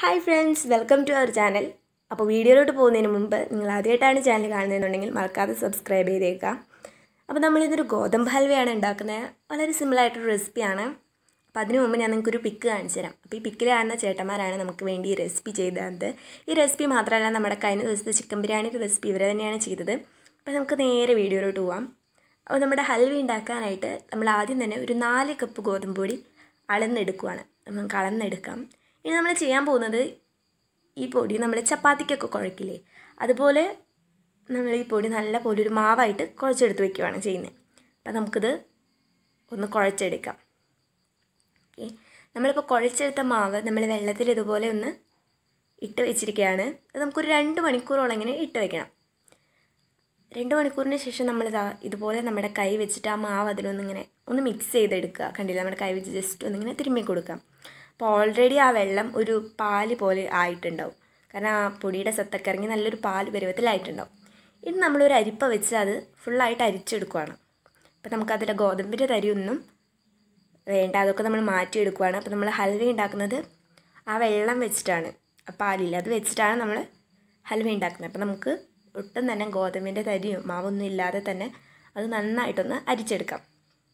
hi friends welcome to our channel അപ്പോൾ വീഡിയോയിലോട്ട് പോകുന്നതിന് മുമ്പ് നിങ്ങൾ ആദ്യമായിട്ടാണ് ചാനൽ കാണുന്നതെന്നുണ്ടെങ്കിൽ മറക്കാതെ സബ്സ്ക്രൈബ് ചെയ്തേക്കാം അപ്പോൾ നമ്മളിതൊരു ഗോതമ്പ് ഹൽവയാണ് ഉണ്ടാക്കുന്നത് വളരെ സിമ്പിളായിട്ടൊരു റെസിപ്പിയാണ് അപ്പോൾ അതിനു മുമ്പ് ഞാൻ നിങ്ങൾക്കൊരു പിക്ക് കാണിച്ചു തരാം അപ്പോൾ ഈ പിക്കിൽ കാണുന്ന ചേട്ടന്മാരാണ് നമുക്ക് വേണ്ടി ഈ റെസിപ്പി ചെയ്തത് ഈ റെസിപ്പി മാത്രമല്ല നമ്മുടെ കഴിഞ്ഞ ദിവസത്തെ ചിക്കൻ ബിരിയാണിയുടെ റെസിപ്പി ഇവർ തന്നെയാണ് ചെയ്തത് അപ്പോൾ നമുക്ക് നേരെ വീഡിയോയിലോട്ട് പോവാം അപ്പോൾ നമ്മുടെ ഹൽവ ഉണ്ടാക്കാനായിട്ട് നമ്മൾ ആദ്യം തന്നെ ഒരു നാല് കപ്പ് ഗോതമ്പ് പൊടി അളന്നെടുക്കുവാണ് നമുക്ക് അളന്നെടുക്കാം ഇനി നമ്മൾ ചെയ്യാൻ പോകുന്നത് ഈ പൊടി നമ്മൾ ചപ്പാത്തിക്കൊക്കെ കുഴക്കില്ലേ അതുപോലെ നമ്മൾ ഈ പൊടി നല്ല പോലെ ഒരു മാവായിട്ട് കുഴച്ചെടുത്ത് വെക്കുകയാണ് ചെയ്യുന്നത് അപ്പം നമുക്കിത് ഒന്ന് കുഴച്ചെടുക്കാം ഓക്കെ നമ്മളിപ്പോൾ കുഴച്ചെടുത്ത മാവ് നമ്മൾ വെള്ളത്തിൽ ഇതുപോലെ ഒന്ന് ഇട്ട് വെച്ചിരിക്കുകയാണ് അത് നമുക്കൊരു രണ്ട് മണിക്കൂറോളം ഇങ്ങനെ ഇട്ട് വെക്കണം രണ്ട് മണിക്കൂറിന് ശേഷം നമ്മളിതാ ഇതുപോലെ നമ്മുടെ കൈ വെച്ചിട്ട് ആ മാവ് അതിലൊന്നിങ്ങനെ ഒന്ന് മിക്സ് ചെയ്തെടുക്കുക കണ്ടില്ല നമ്മുടെ കൈ വെച്ച് ജസ്റ്റ് ഒന്നിങ്ങനെ തിരുമ്മി കൊടുക്കാം അപ്പോൾ ഓൾറെഡി ആ വെള്ളം ഒരു പാല് പോലെ ആയിട്ടുണ്ടാവും കാരണം ആ പൊടിയുടെ സത്തൊക്കെ ഇറങ്ങി നല്ലൊരു പാല് പരുവത്തിലായിട്ടുണ്ടാവും ഇനി നമ്മളൊരു അരിപ്പ വെച്ച് അത് ഫുള്ളായിട്ട് അരിച്ചെടുക്കുകയാണ് അപ്പോൾ നമുക്കതിലെ ഗോതമ്പിൻ്റെ തരിയൊന്നും വേണ്ട അതൊക്കെ നമ്മൾ മാറ്റിയെടുക്കുകയാണ് അപ്പോൾ നമ്മൾ ഹൽവ ഉണ്ടാക്കുന്നത് ആ വെള്ളം വെച്ചിട്ടാണ് ആ പാലില്ല അത് വെച്ചിട്ടാണ് നമ്മൾ ഹൽവ ഉണ്ടാക്കുന്നത് അപ്പോൾ നമുക്ക് ഒട്ടും തന്നെ ഗോതമ്പിൻ്റെ തരിയും മാവൊന്നും ഇല്ലാതെ തന്നെ അത് നന്നായിട്ടൊന്ന് അരിച്ചെടുക്കാം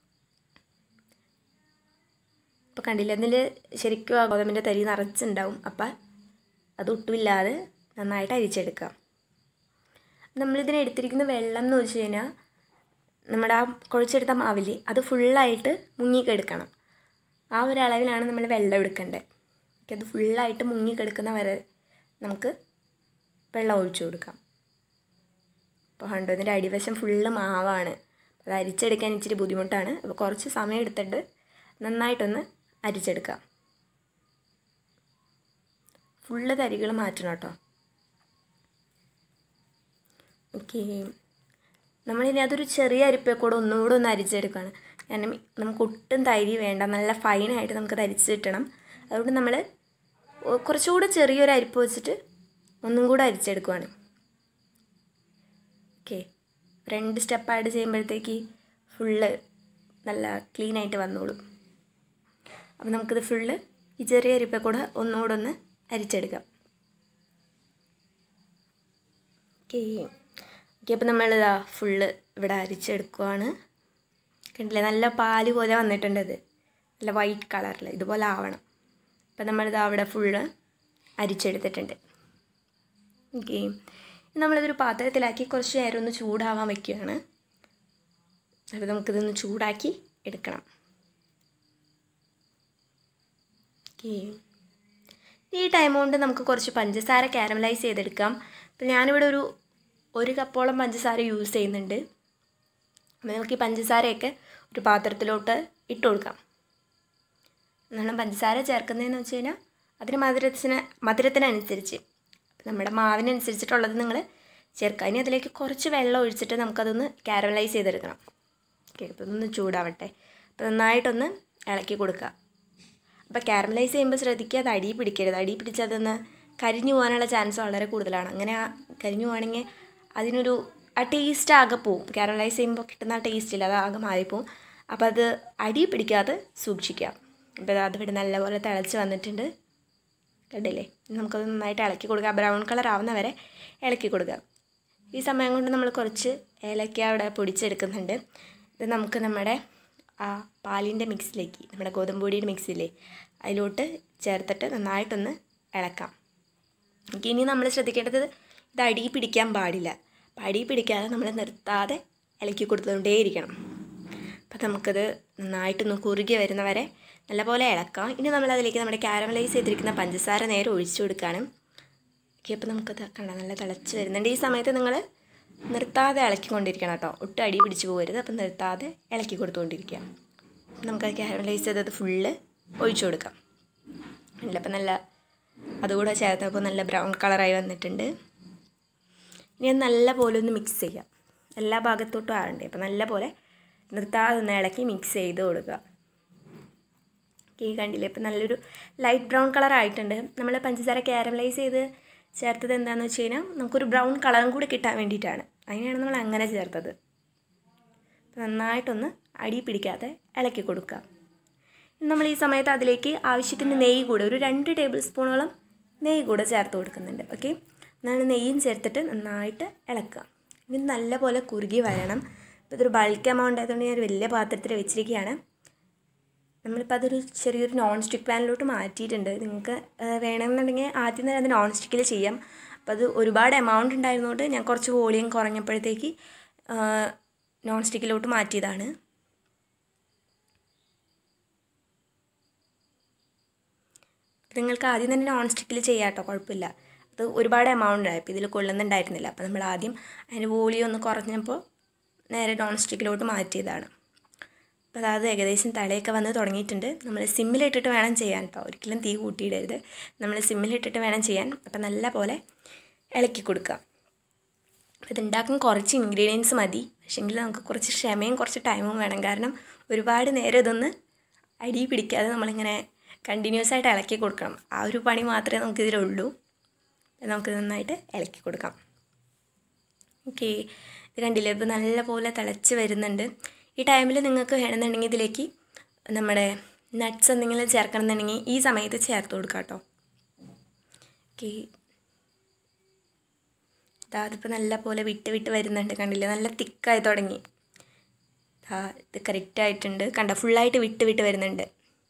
ഇപ്പോൾ കണ്ടില്ല അതിൽ ശരിക്കും ആ ഗോതമ്പിൻ്റെ തരി നിറച്ചുണ്ടാവും അപ്പം അത് ഒട്ടുമില്ലാതെ നന്നായിട്ട് അരിച്ചെടുക്കാം നമ്മളിതിന് എടുത്തിരിക്കുന്ന വെള്ളം എന്ന് വെച്ച് കഴിഞ്ഞാൽ നമ്മുടെ ആ കുഴച്ചെടുത്ത മാവിൽ അത് ഫുള്ളായിട്ട് മുങ്ങിക്കെടുക്കണം ആ ഒരു അളവിലാണ് നമ്മൾ വെള്ളം എടുക്കേണ്ടത് അത് ഫുള്ളായിട്ട് മുങ്ങിക്കെടുക്കുന്ന വരെ നമുക്ക് വെള്ളം ഒഴിച്ചു കൊടുക്കാം അപ്പോൾ കണ്ടോ ഇതിൻ്റെ അടിവശം ഫുള്ള് മാവാണ് അത് അരിച്ചെടുക്കാൻ ഇച്ചിരി ബുദ്ധിമുട്ടാണ് അപ്പോൾ കുറച്ച് സമയം എടുത്തിട്ട് നന്നായിട്ടൊന്ന് അരിച്ചെടുക്കാം ഫുള്ള് തരികൾ മാറ്റണം കേട്ടോ ഓക്കെ നമ്മളിനി അതൊരു ചെറിയ അരിപ്പയെ കൂടെ ഒന്നുകൂടെ ഒന്ന് അരിച്ചെടുക്കുകയാണ് കാരണം നമുക്ക് ഒട്ടും തരി വേണ്ട നല്ല ഫൈനായിട്ട് നമുക്ക് അരിച്ച് കിട്ടണം അതുകൊണ്ട് നമ്മൾ കുറച്ചുകൂടെ ചെറിയൊരു അരിപ്പ് വെച്ചിട്ട് ഒന്നും കൂടെ അരിച്ചെടുക്കുവാണ് ഓക്കെ രണ്ട് സ്റ്റെപ്പ് ആഡ് ചെയ്യുമ്പോഴത്തേക്ക് ഫുള്ള് നല്ല ക്ലീൻ ആയിട്ട് വന്നോളും അപ്പോൾ നമുക്കിത് ഫുള്ള് ഈ ചെറിയ അരിപ്പ കൂടെ ഒന്നുകൂടെ ഒന്ന് അരിച്ചെടുക്കാം ഓക്കെ ഓക്കെ അപ്പോൾ നമ്മളിതാ ഫുള്ള് ഇവിടെ അരിച്ചെടുക്കുവാണ് കണ്ടില്ലേ നല്ല പാല് പോലെ വന്നിട്ടുണ്ട് ഇത് നല്ല വൈറ്റ് കളറിൽ ഇതുപോലെ ആവണം അപ്പം നമ്മളിത് അവിടെ ഫുള്ള് അരിച്ചെടുത്തിട്ടുണ്ട് ഓക്കെ നമ്മളിതൊരു പാത്രത്തിലാക്കി കുറച്ച് നേരം ഒന്ന് ചൂടാവാൻ വയ്ക്കുകയാണ് അപ്പോൾ നമുക്കിതൊന്ന് ചൂടാക്കി എടുക്കണം ഓക്കെ ഈ ടൈം കൊണ്ട് നമുക്ക് കുറച്ച് പഞ്ചസാര കാരമലൈസ് ചെയ്തെടുക്കാം അപ്പോൾ ഞാനിവിടെ ഒരു ഒരു കപ്പോളം പഞ്ചസാര യൂസ് ചെയ്യുന്നുണ്ട് അപ്പോൾ നമുക്ക് ഈ പഞ്ചസാരയൊക്കെ ഒരു പാത്രത്തിലോട്ട് ഇട്ട് കൊടുക്കാം നമ്മൾ പഞ്ചസാര ചേർക്കുന്നതെന്ന് വെച്ച് കഴിഞ്ഞാൽ അതിന് മധുരത്തിന് മധുരത്തിനനുസരിച്ച് നമ്മുടെ മാവിനനുസരിച്ചിട്ടുള്ളത് നിങ്ങൾ ചേർക്കുക ഇനി അതിലേക്ക് കുറച്ച് വെള്ളം ഒഴിച്ചിട്ട് നമുക്കതൊന്ന് കാരമലൈസ് ചെയ്തെടുക്കണം ഓക്കെ അപ്പോൾ ഇതൊന്ന് ചൂടാവട്ടെ അപ്പോൾ നന്നായിട്ടൊന്ന് ഇളക്കി കൊടുക്കുക അപ്പോൾ കാരമലൈസ് ചെയ്യുമ്പോൾ ശ്രദ്ധിക്കുക അത് അടി പിടിക്കരുത് അടി പിടിച്ചതൊന്ന് കരിഞ്ഞു പോകാനുള്ള ചാൻസ് വളരെ കൂടുതലാണ് അങ്ങനെ ആ കരിഞ്ഞു പോകണമെങ്കിൽ അതിനൊരു ആ ടേസ്റ്റ് ആകെ പോവും കാരമലൈസ് ചെയ്യുമ്പോൾ കിട്ടുന്ന ആ ടേസ്റ്റ് ഇല്ല അത് ആകെ മാറിപ്പോവും അപ്പോൾ അത് അടി പിടിക്കാതെ സൂക്ഷിക്കുക അപ്പോൾ അതിവിടെ നല്ലപോലെ തിളച്ച് വന്നിട്ടുണ്ട് കണ്ടില്ലേ നമുക്കത് നന്നായിട്ട് ഇളക്കി കൊടുക്കുക ബ്രൗൺ കളർ ആവുന്ന വരെ ഇളക്കി കൊടുക്കുക ഈ സമയം കൊണ്ട് നമ്മൾ കുറച്ച് ഏലക്ക അവിടെ പൊടിച്ചെടുക്കുന്നുണ്ട് ഇത് നമുക്ക് നമ്മുടെ ആ പാലിൻ്റെ മിക്സിലേക്ക് നമ്മുടെ ഗോതമ്പ് പൊടിയുടെ മിക്സിയില്ലേ അതിലോട്ട് ചേർത്തിട്ട് നന്നായിട്ടൊന്ന് ഇളക്കാം ഇനി നമ്മൾ ശ്രദ്ധിക്കേണ്ടത് ഇത് അടി പിടിക്കാൻ പാടില്ല അപ്പം അടി പിടിക്കാതെ നമ്മൾ നിർത്താതെ ഇളക്കി കൊടുത്തുകൊണ്ടേയിരിക്കണം അപ്പം നമുക്കത് നന്നായിട്ടൊന്ന് കുറുകി വരുന്നവരെ നല്ലപോലെ ഇളക്കാം ഇനി നമ്മൾ അതിലേക്ക് നമ്മുടെ കാരമലൈസ് ചെയ്തിരിക്കുന്ന പഞ്ചസാര നേരെ ഒഴിച്ചു കൊടുക്കാനും ഓക്കെ അപ്പോൾ നമുക്കത് കണ്ട നല്ല തിളച്ച് വരുന്നുണ്ട് ഈ സമയത്ത് നിങ്ങൾ നിർത്താതെ ഇളക്കിക്കൊണ്ടിരിക്കണം കേട്ടോ ഒട്ടും അടി പിടിച്ച് പോകരുത് അപ്പം നിർത്താതെ ഇളക്കി കൊടുത്തുകൊണ്ടിരിക്കുക നമുക്ക് കാരമലൈസ് ചെയ്തത് ഫുള്ള് ഒഴിച്ചു കൊടുക്കാം അല്ല അപ്പം നല്ല അതുകൂടെ ചേർത്തപ്പോൾ നല്ല ബ്രൗൺ കളറായി വന്നിട്ടുണ്ട് ഇനി അത് നല്ല പോലെ ഒന്ന് മിക്സ് ചെയ്യാം എല്ലാ ഭാഗത്തോട്ടും ആകണ്ടേ അപ്പം നല്ല പോലെ നിർത്താതെ ഒന്ന് ഇളക്കി മിക്സ് ചെയ്ത് കൊടുക്കുക ഈ കണ്ടില്ലേ ഇപ്പം നല്ലൊരു ലൈറ്റ് ബ്രൗൺ കളർ ആയിട്ടുണ്ട് നമ്മൾ പഞ്ചസാര കാരമലൈസ് ചെയ്ത് ചേർത്തത് എന്താണെന്ന് വെച്ച് കഴിഞ്ഞാൽ നമുക്കൊരു ബ്രൗൺ കളറും കൂടി കിട്ടാൻ വേണ്ടിയിട്ടാണ് അതിനാണ് നമ്മൾ അങ്ങനെ ചേർത്തത് നന്നായിട്ടൊന്ന് അടി പിടിക്കാതെ ഇളക്കി കൊടുക്കുക നമ്മൾ ഈ സമയത്ത് അതിലേക്ക് ആവശ്യത്തിന് നെയ്യ് കൂടെ ഒരു രണ്ട് ടേബിൾ സ്പൂണോളം നെയ്യ് കൂടെ ചേർത്ത് കൊടുക്കുന്നുണ്ട് ഓക്കെ എന്നാണ് നെയ്യും ചേർത്തിട്ട് നന്നായിട്ട് ഇളക്കുക ഇനി നല്ലപോലെ കുറുകി വരണം ഇപ്പോൾ ഇതൊരു ബൾക്ക് എമൗണ്ട് ആയതുകൊണ്ട് ഞാൻ ഒരു വലിയ പാത്രത്തിൽ വെച്ചിരിക്കുകയാണ് നമ്മളിപ്പോൾ അതൊരു ചെറിയൊരു നോൺ സ്റ്റിക്ക് പാനിലോട്ട് മാറ്റിയിട്ടുണ്ട് നിങ്ങൾക്ക് വേണമെന്നുണ്ടെങ്കിൽ ആദ്യം തന്നെ അത് നോൺ സ്റ്റിക്കിൽ ചെയ്യാം അപ്പോൾ അത് ഒരുപാട് എമൗണ്ട് ഉണ്ടായിരുന്നതുകൊണ്ട് ഞാൻ കുറച്ച് വോളിയം കുറഞ്ഞപ്പോഴത്തേക്ക് നോൺ സ്റ്റിക്കിലോട്ട് മാറ്റിയതാണ് നിങ്ങൾക്ക് ആദ്യം തന്നെ നോൺ സ്റ്റിക്കിൽ ചെയ്യാം കേട്ടോ കുഴപ്പമില്ല അത് ഒരുപാട് എമൗണ്ട് ആയി അപ്പോൾ ഇതിൽ കൊള്ളുന്നുണ്ടായിരുന്നില്ല അപ്പോൾ നമ്മൾ ആദ്യം അതിൻ്റെ വോളിയം ഒന്ന് കുറഞ്ഞപ്പോൾ നേരെ നോൺ സ്റ്റിക്കിലോട്ട് മാറ്റിയതാണ് അപ്പോൾ അതായത് ഏകദേശം തലയൊക്കെ വന്ന് തുടങ്ങിയിട്ടുണ്ട് നമ്മൾ സിമ്മിലിട്ടിട്ട് വേണം ചെയ്യാൻ കേട്ടോ ഒരിക്കലും തീ കൂട്ടിയിടരുത് നമ്മൾ സിമ്മിലിട്ടിട്ട് വേണം ചെയ്യാൻ അപ്പോൾ നല്ല പോലെ ഇളക്കി കൊടുക്കുക അപ്പോൾ ഇതുണ്ടാക്കാൻ കുറച്ച് ഇൻഗ്രീഡിയൻസ് മതി പക്ഷേങ്കിൽ നമുക്ക് കുറച്ച് ക്ഷമയും കുറച്ച് ടൈമും വേണം കാരണം ഒരുപാട് നേരം ഇതൊന്ന് അടി പിടിക്കാതെ നമ്മളിങ്ങനെ കണ്ടിന്യൂസ് ആയിട്ട് ഇളക്കി കൊടുക്കണം ആ ഒരു പണി മാത്രമേ നമുക്കിതിലുള്ളൂ നമുക്ക് നന്നായിട്ട് ഇളക്കി കൊടുക്കാം ഓക്കെ ഇത് കണ്ടില്ലേ ഇപ്പോൾ നല്ല പോലെ തിളച്ച് വരുന്നുണ്ട് ഈ ടൈമിൽ നിങ്ങൾക്ക് വേണമെന്നുണ്ടെങ്കിൽ ഇതിലേക്ക് നമ്മുടെ നട്ട്സ് എന്തെങ്കിലും ചേർക്കണം എന്നുണ്ടെങ്കിൽ ഈ സമയത്ത് ചേർത്ത് കൊടുക്കാം കേട്ടോ ഓക്കെ ഇതാ അതിപ്പോൾ നല്ല പോലെ വിട്ട് വിട്ട് വരുന്നുണ്ട് കണ്ടില്ലേ നല്ല തിക്കായി തുടങ്ങി ആ ഇത് കറക്റ്റ് ആയിട്ടുണ്ട് കണ്ട ഫുള്ളായിട്ട് വിട്ട് വിട്ട് വരുന്നുണ്ട്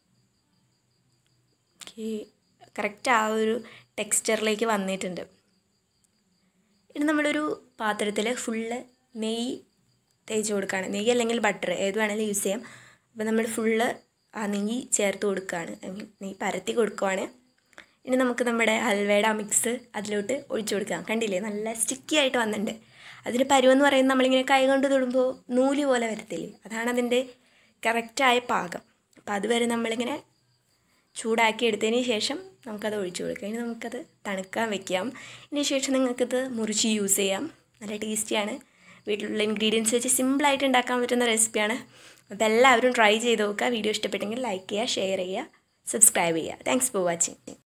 ഓക്കെ കറക്റ്റ് ആ ഒരു ടെക്സ്ചറിലേക്ക് വന്നിട്ടുണ്ട് ഇനി നമ്മളൊരു പാത്രത്തിൽ ഫുള്ള് നെയ്യ് തേച്ച് കൊടുക്കുകയാണ് നെയ്യ് അല്ലെങ്കിൽ ബട്ടർ ഏത് വേണമെങ്കിലും യൂസ് ചെയ്യാം അപ്പോൾ നമ്മൾ ഫുള്ള് ആ നെയ്യ് ചേർത്ത് കൊടുക്കുകയാണ് ഐ മീൻ നെയ്യ് പരത്തി കൊടുക്കുവാണ് ഇനി നമുക്ക് നമ്മുടെ ഹൽവയുടെ ആ മിക്സ് അതിലോട്ട് ഒഴിച്ചു കൊടുക്കാം കണ്ടില്ലേ നല്ല സ്റ്റിക്കി ആയിട്ട് വന്നിട്ടുണ്ട് അതിന് പരുവെന്ന് പറയുന്നത് നമ്മളിങ്ങനെ കൈ കൊണ്ട് തൊടുമ്പോൾ നൂല് പോലെ വരത്തില്ലേ അതാണ് അതിൻ്റെ കറക്റ്റായ പാകം അപ്പോൾ അതുവരെ നമ്മളിങ്ങനെ ചൂടാക്കി എടുത്തതിന് ശേഷം നമുക്കത് ഒഴിച്ചു കൊടുക്കാം ഇനി നമുക്കത് തണുക്കാൻ വെക്കാം ഇതിന് ശേഷം നിങ്ങൾക്കിത് മുറിച്ച് യൂസ് ചെയ്യാം നല്ല ടേസ്റ്റിയാണ് വീട്ടിലുള്ള ഇൻഗ്രീഡിയൻസ് വെച്ച് സിമ്പിളായിട്ട് ഉണ്ടാക്കാൻ പറ്റുന്ന റെസിപ്പിയാണ് അപ്പോൾ എല്ലാവരും ട്രൈ ചെയ്ത് നോക്കുക വീഡിയോ ഇഷ്ടപ്പെട്ടെങ്കിൽ ലൈക്ക് ചെയ്യുക ഷെയർ ചെയ്യുക സബ്സ്ക്രൈബ് ചെയ്യുക താങ്ക്സ് ഫോർ വാച്ചിങ്